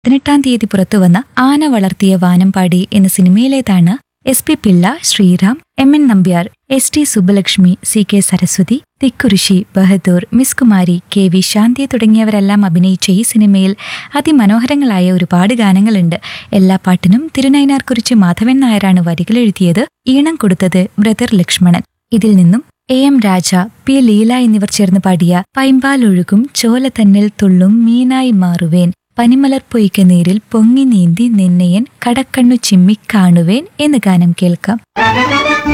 പതിനെട്ടാം തീയതി പുറത്തുവന്ന ആന വളർത്തിയ വാനമ്പാടി എന്ന സിനിമയിലേതാണ് S P Pillai Sriram M N Nambiar S T Subbalakshmi C K Saraswathi Thikkurissi Bahadur miss Kumari K V Shanthi തുടങ്ങിയവരെല്ലാം അഭിനയിച്ച ഈ സിനിമയിൽ അതിമനോഹരങ്ങളായ ഒരുപാട് ഗാനങ്ങളുണ്ട് എല്ലാ പാട്ടിനും തിരുനൈനാർക്കുറിച്ച് മാധവൻ നായരാണ് വരികൾ എഴുതിയത് ഈണം കൊടുത്തത് ബ്രദർ ലക്ഷ്മണൻ ഇതിൽ നിന്നും A M Raja P Leela എന്നിവർ ചേർന്ന് പാടിയ പൈമ്പാലൊഴുകും ചോല തന്നിൽ തുള്ളും മീനായി മാറുവേൻ പനിമലർ പൊയ്ക്ക നീരിൽ പൊങ്ങി നീന്തി നിന്നെയൻ കടക്കണ്ണു ചിമ്മിക്കാണുവേൻ എന്ന ഗാനം കേൾക്കാം